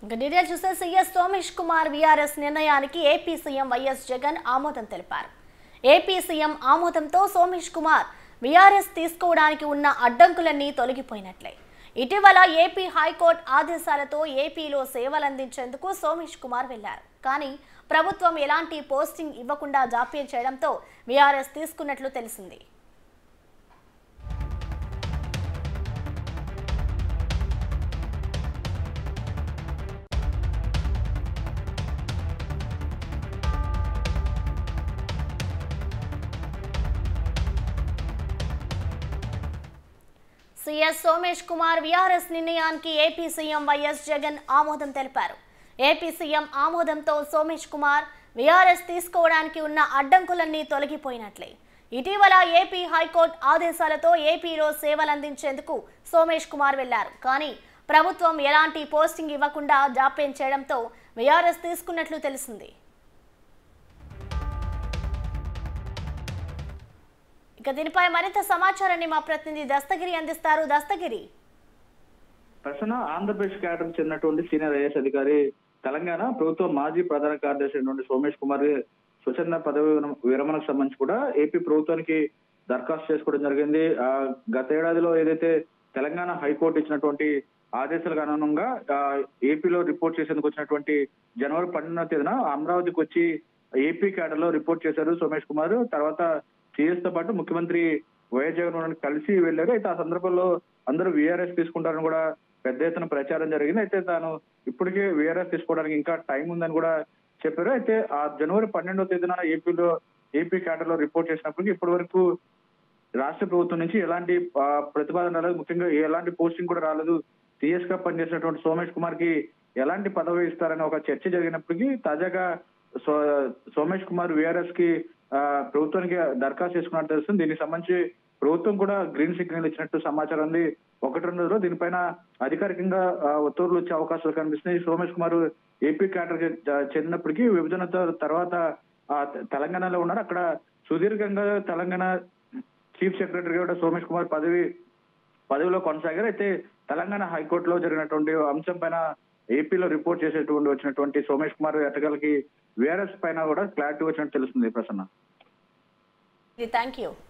ఇక డీటెయిల్ చూస్తే CS Somesh Kumar VRS నిర్ణయానికి ఏపీ సీఎం వైఎస్ జగన్ ఆమోదం తెలిపారు ఏపీ సీఎం ఆమోదంతో సోమేష్ కుమార్ వీఆర్ఎస్ తీసుకోవడానికి ఉన్న అడ్డంకులన్నీ తొలగిపోయినట్లే ఇటీవల ఏపీ హైకోర్టు ఆదేశాలతో ఏపీలో సేవలందించేందుకు సోమేష్ కుమార్ వెళ్లారు కానీ ప్రభుత్వం ఎలాంటి పోస్టింగ్ ఇవ్వకుండా జాప్యం చేయడంతో వీఆర్ఎస్ తీసుకున్నట్లు తెలిసింది సీఎస్ సోమేష్ కుమార్ వీఆర్ఎస్ నిర్ణయానికి ఏపీ సీఎం వైఎస్ జగన్ ఆమోదం తెలిపారు ఏపీ సీఎం ఆమోదంతో సోమేష్ కుమార్ వీఆర్ఎస్ తీసుకోవడానికి ఉన్న అడ్డంకులన్నీ తొలగిపోయినట్లే ఇటీవల ఏపీ హైకోర్టు ఆదేశాలతో ఏపీలో సేవలందించేందుకు సోమేష్ కుమార్ వెళ్లారు కానీ ప్రభుత్వం ఎలాంటి పోస్టింగ్ ఇవ్వకుండా జాప్యం చేయడంతో వీఆర్ఎస్ తీసుకున్నట్లు తెలిసింది ఇక దీనిపై మరింత సమాచారాన్ని మా ప్రతినిధి దస్తగిరి అందిస్తారు దస్తగిరి ప్రశ్న ఆంధ్రప్రదేశ్ కేడర్ చెందినటువంటి సీనియర్ ఐఏఎస్ అధికారి తెలంగాణ ప్రభుత్వ మాజీ ప్రధాన కార్యదర్శి అయినటువంటి సోమేష్ కుమార్ స్వచ్ఛంద పదవి విరమ- విరమణకు సంబంధించి కూడా ఏపీ ప్రభుత్వానికి దరఖాస్తు చేసుకోవడం జరిగింది ఆ గత ఏడాదిలో ఏదైతే తెలంగాణ హైకోర్టు ఇచ్చినటువంటి ఆదేశాలకు అనుగుణంగా ఆ, ఏపీలో రిపోర్ట్ చేసేందుకు వచ్చినటువంటి జనవరి పన్నెండవ తేదీన అమరావతికి వచ్చి ఏపీ కేడర్ లో రిపోర్ట్ చేశారు సోమేష్ కుమార్ తర్వాత సిఎస్ తో పాటు ముఖ్యమంత్రి వైఎస్ జగన్మోహన్ రెడ్డి కలిసి వెళ్ళారు అయితే ఆ సందర్భంలో అందరూ విఆర్ఎస్ తీసుకుంటారని కూడా పెద్ద ఎత్తున ప్రచారం జరిగింది అయితే తాను ఇప్పటికే విఆర్ఎస్ తీసుకోవడానికి ఇంకా టైం ఉందని కూడా చెప్పారు అయితే ఆ జనవరి పన్నెండవ తేదీన ఏపీలో ఏపీ కేడర్ లో రిపోర్ట్ చేసినప్పటికీ ఇప్పటి వరకు రాష్ట్ర ప్రభుత్వం నుంచి ఎలాంటి ఆ, ప్రతిపాదన రాలేదు ముఖ్యంగా ఎలాంటి పోస్టింగ్ కూడా రాలేదు సిఎస్ గా పనిచేసినటువంటి సోమేష్ కుమార్ కి ఎలాంటి పదవి ఇస్తారని ఒక చర్చ జరిగినప్పటికీ తాజాగా సో- సోమేష్ కుమార్ విఆర్ఎస్ కి ఆ, ప్రభుత్వానికి దరఖాస్తు చేసుకున్నట్టు తెలుస్తుంది దీనికి సంబంధించి ప్రభుత్వం కూడా గ్రీన్ సిగ్నల్ ఇచ్చినట్టు సమాచారం ఉంది ఒకటి రెండు రోజులు దీనిపైన అధికారికంగా ఆ, ఉత్తర్వులు వచ్చే అవకాశాలు కనిపిస్తున్నాయి సోమేష్ కుమార్ ఏపీ క్యాడర్ చెందినప్పటికీ విభజన త- తర్వాత ఆ, తె- తెలంగాణలో ఉన్నారు అక్కడ సుదీర్ఘంగా తెలంగాణ చీఫ్ సెక్రటరీ కూడా సోమేష్ కుమార్ పదవి పదవిలో కొనసాగారు అయితే తెలంగాణ హైకోర్టులో జరిగినటువంటి అంశం పైన ఏపీలో రిపోర్ట్ చేసేటువంటి వచ్చినటువంటి సోమేష్ కుమార్ ఎట్టగలకి విఆర్ఎస్ పైన కూడా క్లారిటీ వచ్చినట్టు తెలుస్తుంది ప్రసన్న థ్యాంక్ యూ